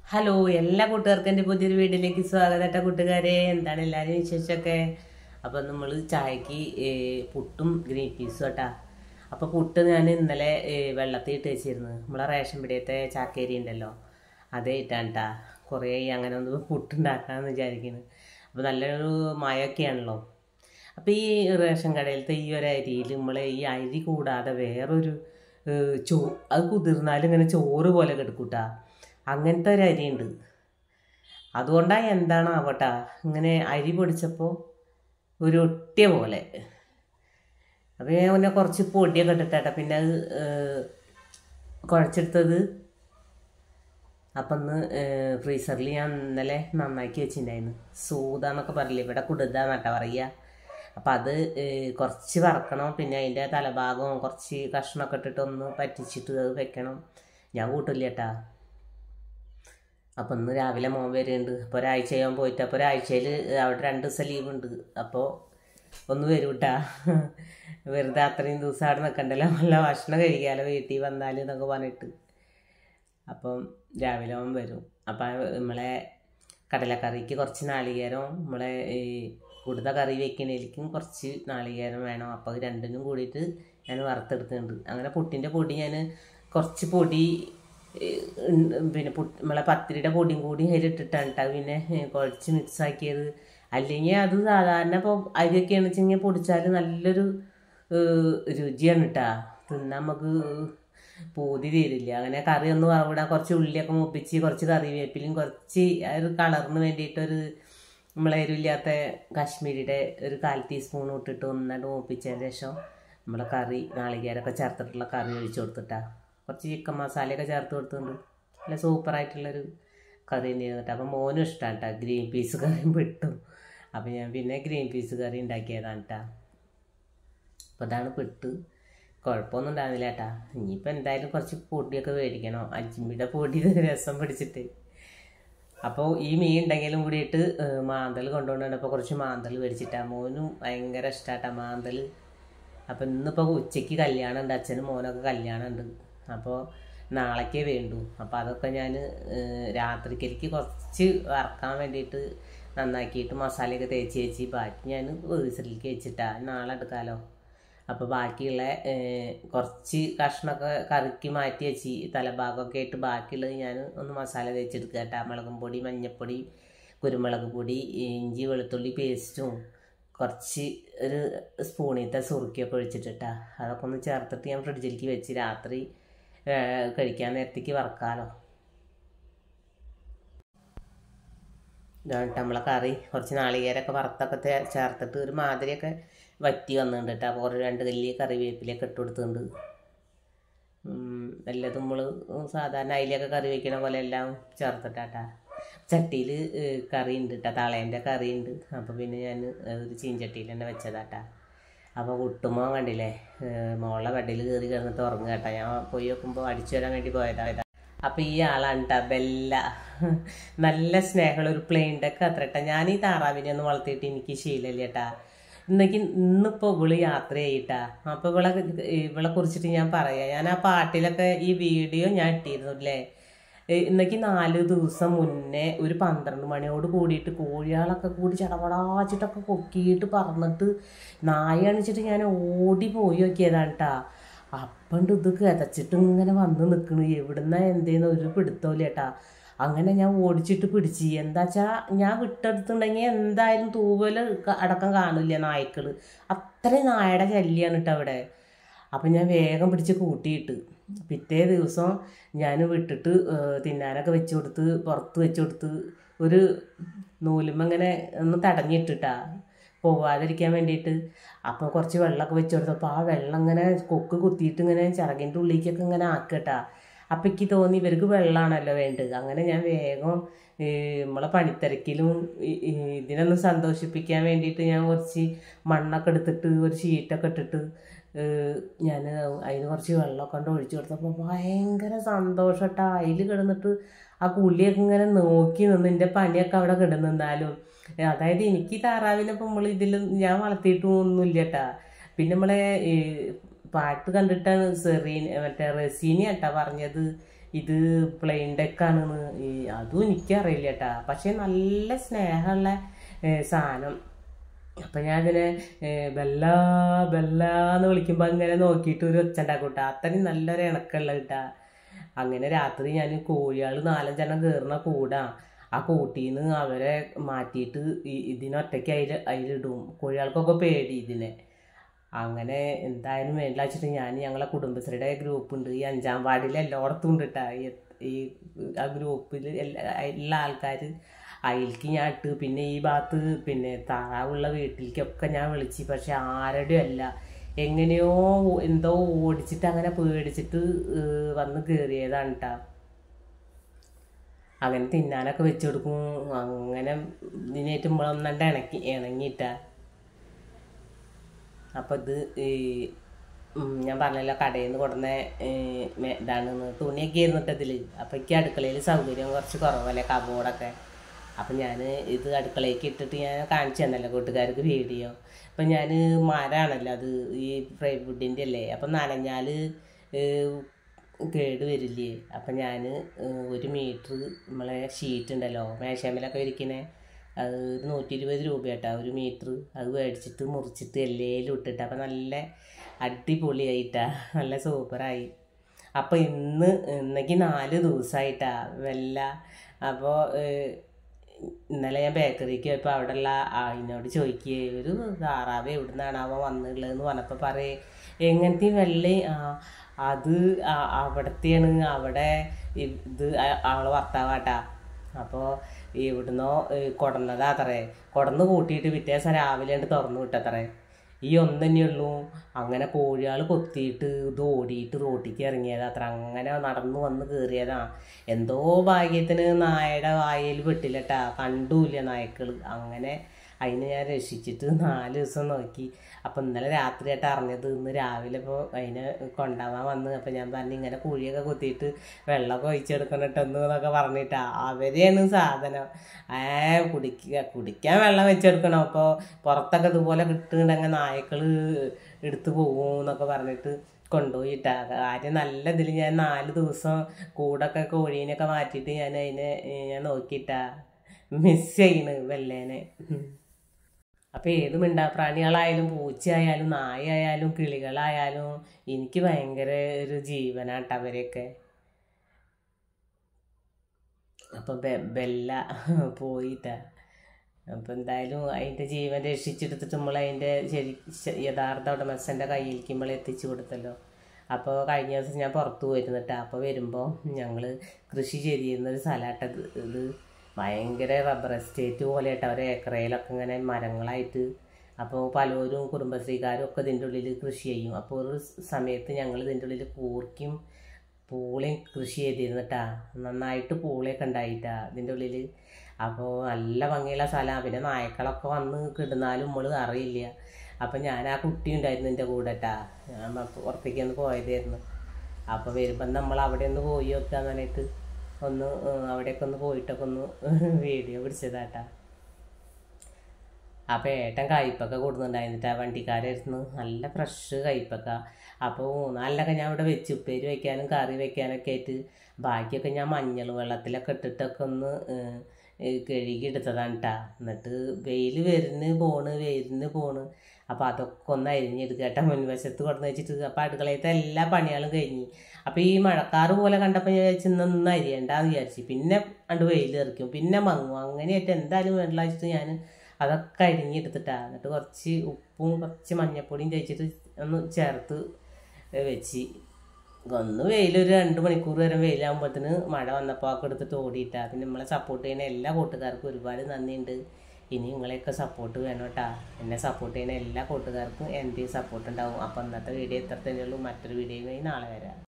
Hello എല്ലാ കൂട്ടുകാർക്കും എൻ്റെ പുതിയൊരു വീട്ടിലേക്ക് സ്വാഗതം കേട്ടോ കൂട്ടുകാരെ എന്താണ് എല്ലാവരും വിശേഷമൊക്കെ അപ്പം നമ്മൾ ചായക്ക് ഏ, പുട്ടും ഗ്രീൻ പീസും കേട്ടാ അപ്പോൾ പുട്ട് ഞാൻ ഇന്നലെ ഏ, വെള്ളത്തിൽ ഇട്ട് വെച്ചിരുന്നു നമ്മളെ റേഷൻ പിടിയത്തെ ചാക്കേരി ഉണ്ടല്ലോ അതേ ഇട്ടാണ് കേട്ടാ കുറേ അങ്ങനെ ഒന്ന് പുട്ടുണ്ടാക്കാമെന്ന് വിചാരിക്കുന്നു അപ്പോൾ നല്ലൊരു മഴയൊക്കെയാണല്ലോ അപ്പോൾ ഈ റേഷൻ കടയിലത്തെ ഈ ഒരു അരിയിൽ നമ്മൾ ഈ അരി കൂടാതെ വേറൊരു ഏഹ്, ചോ അത് കുതിർന്നാലും ഇങ്ങനെ ചോറ് പോലെ കിടക്കൂട്ടാ അങ്ങനത്തെ ഒരു അരിയുണ്ട് അതുകൊണ്ടാണ് എന്താണ് ആവട്ടാ ഇങ്ങനെ അരി പൊടിച്ചപ്പോൾ ഒരു ഒട്ടിയ പോലെ അപ്പോൾ ഞാൻ പിന്നെ കുറച്ച് പൊടിയൊക്കെ ഇട്ടിട്ടാ പിന്നെ അത് ഏഹ്, കുഴച്ചെടുത്തത് അപ്പം ഒന്ന് ഫ്രീസറിൽ ഞാൻ ഇന്നലെ നന്നാക്കി വെച്ചിട്ടുണ്ടായിരുന്നു സൂത എന്നൊക്കെ പറയില്ലേ ഇവിടെ കുടുതാന്നട്ടാ പറയുക അപ്പം അത് ഏഹ്, കുറച്ച് വറക്കണം പിന്നെ അതിൻ്റെ തലഭാഗവും കുറച്ച് കഷ്ണമൊക്കെ ഇട്ടിട്ട് ഒന്ന് പറ്റിച്ചിട്ട് അത് വെക്കണം ഞാൻ കൂട്ടില്ല കേട്ടാ അപ്പം ഇന്ന് രാവിലെ മോൻ വരുന്നുണ്ട് അപ്പോൾ ഒരാഴ്ച ചെയ്യാൻ പോയിട്ട് അപ്പോൾ ഒരാഴ്ചയിൽ അവിടെ രണ്ട് ദിവസം ലീവ് ഉണ്ട് അപ്പോൾ ഒന്ന് വരും കേട്ടാ വെറുതെ അത്രയും ദിവസം അവിടെ നിൽക്കണ്ടല്ലോ നല്ല ഭക്ഷണം കഴിക്കാമല്ലോ വീട്ടിൽ വന്നാൽ എന്നൊക്കെ പറഞ്ഞിട്ട് അപ്പം രാവിലെ അവൻ വരും അപ്പം നമ്മളെ കടലക്കറിക്ക് കുറച്ച് നാളികേരം നമ്മളെ ഈ കൂടുതൽ കറി വെക്കണേലേക്കും കുറച്ച് നാളികേരം വേണം അപ്പോൾ അത് രണ്ടിനും കൂടിയിട്ട് ഞാൻ വറുത്തെടുക്കുന്നുണ്ട് അങ്ങനെ പുട്ടിൻ്റെ പൊടി ഞാൻ കുറച്ച് പൊടി ഏ, ഉണ്ട്. പിന്നെ പുട്ട് നമ്മളെ പത്തിരിയുടെ പൊടിയും കൂടി അതിലിട്ടിട്ടാണ് കേട്ടോ പിന്നെ ഏ, കുഴച്ച് മിക്സ് ആക്കിയത് അല്ലെങ്കിൽ അത് സാധാരണ ഇപ്പോൾ അരിയൊക്കെയാണെന്ന് വെച്ചെങ്കിൽ പൊടിച്ചാൽ നല്ലൊരു ഏ, രുചിയാണ് കേട്ടാ തിന്നാൻ നമുക്ക് പൂതി തീരില്ല അങ്ങനെ കറി ഒന്ന് വറവിടാൻ കുറച്ച് ഉള്ളിയൊക്കെ മൂപ്പിച്ച് കുറച്ച് കറിവേപ്പിലും കുറച്ച് ആ ഒരു കളറിന് വേണ്ടിയിട്ടൊരു നമ്മളെ എരിവില്ലാത്ത കാശ്മീരിയുടെ ഒരു കാൽ ടീസ്പൂൺ ഇട്ടിട്ട് ഒന്നായിട്ട് മൂപ്പിച്ചതിന് ശേഷം നമ്മളെ കറി നാളികേരമൊക്കെ ചേർത്തിട്ടുള്ള കറി ഒഴിച്ചു കൊടുത്തിട്ടാ കുറച്ച് ചിക്കൻ മസാലയൊക്കെ ചേർത്ത് കൊടുത്തിട്ടുണ്ട് നല്ല സൂപ്പറായിട്ടുള്ളൊരു കറി തന്നെയായിരുന്നു കേട്ടോ അപ്പം മോനും ഇഷ്ടമാണ് കേട്ടോ ഗ്രീൻ പീസ് കറിയും വിട്ടു അപ്പം ഞാൻ പിന്നെ ഗ്രീൻ പീസ് കറി ഉണ്ടാക്കിയതാണ് കേട്ടോ അപ്പോൾ അതാണ് പിട്ട് കുഴപ്പമൊന്നും ഉണ്ടാകുന്നില്ല ഏട്ടാ ഇനിയിപ്പോൾ എന്തായാലും കുറച്ച് പൊടിയൊക്കെ മേടിക്കണം അജിമ്മിയുടെ പൊടി രസം പിടിച്ചിട്ട് അപ്പോൾ ഈ മീൻ ഉണ്ടെങ്കിലും കൂടിയിട്ട് ഏഹ്, മാന്തൽ കൊണ്ടുകൊണ്ടുവന്നപ്പോൾ കുറച്ച് മാന്തൽ മേടിച്ചിട്ടാ മോനും ഭയങ്കര ഇഷ്ടാട്ടാ മാന്തൽ അപ്പം ഇന്നിപ്പോൾ ഉച്ചയ്ക്ക് കല്യാണം ഉണ്ട് അച്ഛനും മോനൊക്കെ കല്യാണം ഉണ്ട് അപ്പോൾ നാളേക്കേ വേണ്ടു അപ്പോൾ അതൊക്കെ ഞാൻ രാത്രിക്കലേക്ക് കുറച്ച് വറക്കാൻ വേണ്ടിയിട്ട് നന്നാക്കിയിട്ട് മസാലയൊക്കെ തേച്ച് വെച്ച് ബാക്കി ഞാൻ വീസറിലേക്ക് വെച്ചിട്ടാ നാളെ എടുക്കാമല്ലോ അപ്പോൾ ബാക്കിയുള്ള ഏഹ്, കുറച്ച് കഷ്ണമൊക്കെ കറിക്ക് മാറ്റി വെച്ച് തലഭാഗമൊക്കെ ആയിട്ട് ബാക്കിയുള്ളത് ഞാൻ ഒന്ന് മസാല തേച്ചെടുക്കുക കേട്ടോ മുളകും പൊടി മഞ്ഞൾപ്പൊടി കുരുമുളക് പൊടി ഇഞ്ചി വെളുത്തുള്ളി പേസ്റ്റും കുറച്ച് ഒരു സ്പൂണിലത്തെ സുറുക്കിയൊക്കെ ഒഴിച്ചിട്ടിട്ടാ അതൊക്കെ ഒന്ന് ചേർത്തിട്ട് ഞാൻ ഫ്രിഡ്ജിലേക്ക് വെച്ച് രാത്രി ഏഹ്, കഴിക്കാൻ നേരത്തേക്ക് വറക്കാലോ ഇതാണ് നമ്മളെ കറി കുറച്ച് നാളികേരമൊക്കെ വറുത്തൊക്കെ തേ- ചേർത്തിട്ട് ഒരു മാതിരിയൊക്കെ വറ്റി വന്നിട്ടുണ്ട് കേട്ടോ അപ്പോൾ ഒരു രണ്ട് കല്ലി കറിവേപ്പിലൊക്കെ ഇട്ട് കൊടുത്തിട്ടുണ്ട് ഉം, എല്ലാതും നമ്മൾ സാധാരണ അതിലൊക്കെ കറി വെക്കണ പോലെ എല്ലാം ചേർത്തിട്ടാട്ടാ ചട്ടിയിൽ കറി ഉണ്ട് കേട്ടോ തളേൻ്റെ കറി ഉണ്ട് അപ്പോൾ പിന്നെ ഞാൻ ഒരു ചീഞ്ചട്ടിയിൽ തന്നെ വെച്ചതാട്ടാ അപ്പോൾ കുട്ടുമോ കണ്ടില്ലേ ഏഹ്, മോളെ ബെഡിൽ കയറി കിടന്നിട്ട് ഉറങ്ങുക കേട്ടോ ഞാൻ പോയി നോക്കുമ്പോൾ അടിച്ചു വരാൻ വേണ്ടി പോയതാ അപ്പോൾ ഈ ആളാണ് കേട്ടോ ബെല്ല നല്ല സ്നേഹമുള്ള ഒരു പ്ലെയിൻ ഡെക്ക് അത്ര കേട്ടോ ഞാൻ ഈ താറാവിനെ ഒന്നും വളർത്തിയിട്ട് എനിക്ക് ശീലമില്ല കേട്ടാ ഇന്നേക്ക് ഇന്നിപ്പോൾ ഇവള് യാത്ര ചെയ്യിട്ടാ അപ്പോൾ ഇവളെ ഇവളെ കുറിച്ചിട്ട് ഞാൻ പറയാം ഞാൻ ആ പാട്ടിലൊക്കെ ഈ വീഡിയോ ഞാൻ ഇട്ടിരുന്നു അല്ലേ ഇന്നേക്ക് നാല് ദിവസം മുന്നേ ഒരു പന്ത്രണ്ട് മണിയോട് കൂടിയിട്ട് കോഴികളൊക്കെ കൂടി ചടപടാച്ചിട്ടൊക്കെ കൊക്കിയിട്ട് പറന്നിട്ട് നായ അണിച്ചിട്ട് ഞാൻ ഓടി പോയി നോക്കിയതാണ് കേട്ടാ അപ്പണ്ട് ഇത് കിതച്ചിട്ട് ഇങ്ങനെ വന്ന് നിൽക്കണു എവിടുന്ന എന്തേന്ന് ഒരു പിടുത്തമില്ല കേട്ടാ അങ്ങനെ ഞാൻ ഓടിച്ചിട്ട് പിടിച്ച് എന്താ വെച്ചാ ഞാൻ വിട്ടെടുത്തുണ്ടെങ്കിൽ എന്തായാലും തൂവല് ക- അടക്കം കാണില്ല നായ്ക്കള് അത്രയും നായയുടെ ശല്യാണ് കേട്ടോ അവിടെ അപ്പം ഞാൻ വേഗം പിടിച്ച് കൂട്ടിയിട്ട് പിറ്റേ ദിവസം ഞാൻ വിട്ടിട്ട് ഏഹ്, തിന്നാനൊക്കെ വെച്ച് കൊടുത്ത് പുറത്ത് വെച്ച് കൊടുത്ത് ഒരു നൂലുമ്മ ഇങ്ങനെ ഒന്ന് തടഞ്ഞിട്ടിട്ടാ പോവാതിരിക്കാൻ വേണ്ടിയിട്ട് അപ്പോൾ കുറച്ച് വെള്ളമൊക്കെ വെച്ച് കൊടുത്തപ്പോൾ ആ വെള്ളം ഇങ്ങനെ കൊക്ക് കുത്തിയിട്ട് ഇങ്ങനെ ചിറകിൻ്റെ ഉള്ളിലേക്കൊക്കെ ഇങ്ങനെ ആക്കട്ടാ അപ്പം എനിക്ക് തോന്നി ഇവർക്ക് വെള്ളമാണല്ലോ വേണ്ടത് അങ്ങനെ ഞാൻ വേഗം ഈ നമ്മളെ പണിത്തിരക്കിലും ഈ- ഈ ഇതിനൊന്ന് സന്തോഷിപ്പിക്കാൻ വേണ്ടിയിട്ട് ഞാൻ കുറച്ച് മണ്ണൊക്കെ എടുത്തിട്ട് ഒരു ഷീറ്റൊക്കെ ഇട്ടിട്ട് ഞാൻ അതിന് കുറച്ച് വെള്ളമൊക്കെ കൊണ്ട് ഒഴിച്ചു കൊടുത്തപ്പോൾ ഭയങ്കര സന്തോഷം കേട്ടോ അതിൽ കിടന്നിട്ട് ആ കുളിയൊക്കെ ഇങ്ങനെ നോക്കി നിന്ന് എൻ്റെ പണിയൊക്കെ അവിടെ കിടന്നിരുന്നാലും അതായത് എനിക്ക് താറാവിനെ ഇപ്പം നമ്മൾ ഇതിൽ ഞാൻ വളർത്തിയിട്ടും ഒന്നുമില്ല കേട്ടാ പിന്നെ നമ്മളെ ഈ പാട്ട് കണ്ടിട്ടാണ് സെറീൻ മറ്റേ റസീന കേട്ടാ പറഞ്ഞത് ഇത് പ്ലെയിൻ ഡെക്കാണെന്ന് ഈ അതും എനിക്കറിയില്ല കേട്ടാ പക്ഷെ നല്ല സ്നേഹമുള്ള ഏ, സാധനം അപ്പൊ ഞാൻ ഇങ്ങനെ ബെല്ല ബെല്ല എന്ന് വിളിക്കുമ്പോ അങ്ങനെ നോക്കിയിട്ട് ഒരു ഒച്ച ഉണ്ടാക്കൂട്ടാ അത്രയും നല്ലൊരു ഇണക്കമുള്ള കിട്ടാ അങ്ങനെ രാത്രി ഞാൻ കോഴികൾ നാലഞ്ചെണ്ണം കയറുന്ന കൂടാ ആ കൂട്ടീന്ന് അവരെ മാറ്റിയിട്ട് ഈ- ഇതിനൊറ്റയ്ക്ക് അതിൽ അതിലിടും കോഴികൾക്കൊക്കെ പേടി ഇതിനെ അങ്ങനെ എന്തായാലും വേണ്ട വെച്ചിട്ട് ഞാൻ ഞങ്ങളെ കുടുംബശ്രീയുടെ ഗ്രൂപ്പ് ഉണ്ട് ഈ അഞ്ചാം വാർഡിൽ എല്ലായിടത്തും ഉണ്ട് കേട്ടാ ഈ ഈ ആ ഗ്രൂപ്പിൽ എല്ലാ എല്ലാ ആൾക്കാർ അതിലേക്ക് ഞാൻ ഇട്ട് പിന്നെ ഈ ഭാഗത്ത് പിന്നെ താറാവുള്ള വീട്ടിലേക്കൊക്കെ ഞാൻ വിളിച്ച് പക്ഷെ ആരുടെയും അല്ല എങ്ങനെയോ എന്തോ ഓടിച്ചിട്ട് അങ്ങനെ പേടിച്ചിട്ട് ഏഹ് വന്ന് കയറിയതാണ് കേട്ടാ അങ്ങനെ തിന്നാനൊക്കെ വെച്ച് കൊടുക്കും അങ്ങനെ ഇതിനേറ്റ് നമ്മളൊന്നണ്ട് ഇണക്കി ഇണങ്ങിയിട്ടാ അപ്പം ഇത് ഈ ഉം, ഞാൻ പറഞ്ഞല്ലോ കടയിൽ നിന്ന് കൊടുന്ന ഇതാണെന്ന് തുണിയൊക്കെ ഇരുന്നിട്ടതിൽ അപ്പം എനിക്ക് അടുക്കളയിൽ സൗകര്യം കുറച്ച് കുറവല്ലേ കബോർഡൊക്കെ അപ്പം ഞാൻ ഇത് അടുക്കളയ്ക്ക് ഇട്ടിട്ട് ഞാൻ കാണിച്ചു തന്നല്ലോ കൂട്ടുകാർക്ക് വീഡിയോ അപ്പം ഞാൻ മരമാണല്ലോ അത് ഈ ഫ്രൈവുഡിൻ്റെ അല്ലേ അപ്പം നനഞ്ഞാൽ കേട് വരില്ലേ അപ്പം ഞാൻ ഒരു മീറ്റർ നമ്മളെ ഷീറ്റ് ഉണ്ടല്ലോ മേശാമലൊക്കെ ഇരിക്കണേ അത് ഒരു നൂറ്റി ഇരുപത് രൂപ കേട്ടോ ഒരു മീറ്റർ അത് മേടിച്ചിട്ട് മുറിച്ചിട്ട് എല്ലേലും ഇട്ടിട്ട് അപ്പം നല്ല അടിപൊളിയായിട്ടാ നല്ല സൂപ്പറായി അപ്പോൾ ഇന്ന് ഇന്നേക്ക് നാല് ദിവസമായിട്ടാ വെല്ല അപ്പോൾ ഇന്നലെ ഞാൻ ബേക്കറിക്ക് പോയപ്പോൾ അവിടെയുള്ള അതിനോട് ചോദിക്കുകയെ ഒരു താറാവ് എവിടെ നിന്നാണ് അവൻ വന്നിട്ടുള്ളതെന്ന് പറഞ്ഞപ്പോൾ പറയേ എങ്ങനത്തെ വെള്ളി ആ അത് ആ- അവിടത്തെയാണ് അവിടെ ഇത് ആ- ആളെ ഭർത്താവാട്ടാ അപ്പോൾ ഇവിടുന്നോ കൊടന്നതാ അത്രേ കൊടന്ന് കൂട്ടിയിട്ട് പിറ്റേ ദിവസം രാവിലെ ഉണ്ട് തുറന്നു വിട്ടത്രേ ഈ ഒന്ന് തന്നെയുള്ളൂ അങ്ങനെ കോഴികൾ കൊത്തിയിട്ട് ഇത് ഓടിയിട്ട് റോട്ടിക്ക് ഇറങ്ങിയതാ അത്ര അങ്ങനെ നടന്നു വന്ന് കയറിയതാ എന്തോ ഭാഗ്യത്തിന് നായയുടെ വായിൽ പെട്ടില്ലട്ടാ കണ്ടൂല്ല നായ്ക്കൾ അങ്ങനെ അതിനെ ഞാൻ രക്ഷിച്ചിട്ട് നാല് ദിവസം നോക്കി അപ്പം ഇന്നലെ രാത്രിയായിട്ട് അറിഞ്ഞത് ഇന്ന് രാവിലെ ഇപ്പോൾ അതിനെ കൊണ്ടുപോകാൻ വന്ന് അപ്പം ഞാൻ പറഞ്ഞു ഇങ്ങനെ കുഴിയൊക്കെ കുത്തിയിട്ട് വെള്ളമൊക്കെ ഒഴിച്ചെടുക്കണിട്ടെന്ന് എന്നൊക്കെ പറഞ്ഞിട്ടാ അവരെയാണ് സാധനം ഏ കുടിക്കുക കുടിക്കാൻ വെള്ളം വെച്ചെടുക്കണം അപ്പോൾ പുറത്തൊക്കെ ഇതുപോലെ കിട്ടുന്നുണ്ടെങ്കിൽ നായ്ക്കൾ എടുത്തു പോകും എന്നൊക്കെ പറഞ്ഞിട്ട് കൊണ്ടുപോയിട്ടാ കാര്യം നല്ല ഇതിൽ ഞാൻ നാല് ദിവസം കൂടൊക്കെ കോഴീനെയൊക്കെ മാറ്റിയിട്ട് ഞാൻ അതിനെ ഏ, ഞാൻ നോക്കിയിട്ടാ മിസ് ചെയ്യണ് വെല്ലേനെ അപ്പോൾ ഏത് മിണ്ടാപ്രാണികളായാലും പൂച്ചയായാലും നായായാലും കിളികളായാലും എനിക്ക് ഭയങ്കര ഒരു ജീവനാട്ടോ അവരെയൊക്കെ അപ്പം ബെല്ല പോയിട്ടാ അപ്പം എന്തായാലും അതിൻ്റെ ജീവൻ രക്ഷിച്ചെടുത്തിട്ട് നമ്മൾ അതിൻ്റെ ശരി ശ- യഥാർത്ഥ ഉടമസ്ഥൻ്റെ കയ്യിലേക്ക് നമ്മൾ എത്തിച്ചു കൊടുത്തല്ലോ അപ്പോൾ കഴിഞ്ഞ ദിവസം ഞാൻ പുറത്ത് പോയിരുന്നിട്ടാ അപ്പോൾ വരുമ്പോൾ ഞങ്ങൾ കൃഷി ചെയ്തിരുന്ന ഒരു സ്ഥലമാട്ടത് ഇത് ഭയങ്കര റബ്ബർ എസ്റ്റേറ്റ് പോലെ ആയിട്ട് അവരെ ഏക്കറയിലൊക്കെ ഇങ്ങനെ മരങ്ങളായിട്ട് അപ്പോൾ പലരും കുടുംബശ്രീക്കാരും ഒക്കെ ഇതിൻ്റെ ഉള്ളിൽ കൃഷി ചെയ്യും അപ്പോൾ ഒരു സമയത്ത് ഞങ്ങൾ ഇതിൻ്റെ ഉള്ളിൽ കൂർക്കും പൂളയും കൃഷി ചെയ്തിരുന്നിട്ടാ നന്നായിട്ട് പൂളയൊക്കെ ഉണ്ടായിട്ടാ ഇതിൻ്റെ ഉള്ളിൽ അപ്പോൾ നല്ല ഭംഗിയുള്ള സ്ഥലമാണ് പിന്നെ നായ്ക്കളൊക്കെ വന്ന് കിടന്നാലും നമ്മൾ അറിയില്ല അപ്പം ഞാൻ ആ കുട്ടി ഉണ്ടായിരുന്നു എൻ്റെ കൂടെ ട്ടാ ഞാൻ അപ്പൊ പുറത്തേക്ക് ഒന്ന് പോയതായിരുന്നു അപ്പോൾ വരുമ്പം നമ്മൾ അവിടെ ഒന്ന് പോയി നോക്കാൻ പറഞ്ഞിട്ട് ഒന്ന് ഏഹ്, അവിടെയൊക്കെ ഒന്ന് പോയിട്ടൊക്കെ ഒന്ന് വീഡിയോ പിടിച്ചതാട്ടാ അപ്പോൾ ഏട്ടൻ കയ്പൊക്കെ കൊടുക്കുന്നുണ്ടായിരുന്നിട്ട് ആ വണ്ടിക്കാരായിരുന്നു നല്ല ഫ്രഷ് കയ്പൊക്ക അപ്പോൾ മൂന്നാലിനൊക്കെ ഞാൻ ഇവിടെ വെച്ച് ഉപ്പേരി വെക്കാനും കറി വെക്കാനൊക്കെ ആയിട്ട് ബാക്കിയൊക്കെ ഞാൻ മഞ്ഞൾ വെള്ളത്തിലൊക്കെ ഇട്ടിട്ടൊക്കെ ഒന്ന് ഏഹ്, ഏഹ് കഴുകി എടുത്തതാണ് കേട്ടാ എന്നിട്ട് വെയിൽ വരുന്ന് പോണ് വരുന്ന് പോണ് അപ്പോൾ അതൊക്കെ ഒന്ന് അരിഞ്ഞെടുക്കുക കേട്ടോ മുൻവശത്ത് കൊടുന്ന് വെച്ചിട്ട് അപ്പോൾ അടുക്കളയത്തെ എല്ലാ പണികളും കഴിഞ്ഞ് അപ്പോൾ ഈ മഴക്കാറ് പോലെ കണ്ടപ്പോൾ ഞാൻ വിചാരിച്ചു ഇന്നൊന്നും അരിയണ്ടെന്ന് വിചാരിച്ചു പിന്നെ അണ്ട് വെയിൽ എറിക്കും പിന്നെ മങ്ങും അങ്ങനെയായിട്ട് എന്തായാലും വെള്ളം വെച്ചിട്ട് ഞാൻ അതൊക്കെ അരിഞ്ഞെടുത്തിട്ടാ എന്നിട്ട് കുറച്ച് ഉപ്പും കുറച്ച് മഞ്ഞപ്പൊടിയും തേച്ചിട്ട് ഒന്ന് ചേർത്ത് വെച്ച് ഒന്ന് വെയിൽ ഒരു രണ്ട് മണിക്കൂർ വരെ വെയിലാകുമ്പോഴത്തേന് മഴ വന്നപ്പോൾ ഒക്കെ എടുത്തിട്ട് ഓടിയിട്ടാ പിന്നെ നമ്മളെ സപ്പോർട്ട് ചെയ്യുന്ന എല്ലാ കൂട്ടുകാർക്കും ഒരുപാട് നന്ദിയുണ്ട് ഇനി നിങ്ങളെയൊക്കെ സപ്പോർട്ട് വേണം കേട്ടാ എന്നെ സപ്പോർട്ട് ചെയ്യുന്ന എല്ലാ കൂട്ടുകാർക്കും എൻ്റെയും സപ്പോർട്ട് ഉണ്ടാവും അപ്പോൾ ഇന്നത്തെ വീഡിയോ ഇത്ര തന്നെയുള്ളൂ മറ്റൊരു വീഡിയോയുമായി നാളെ വരാം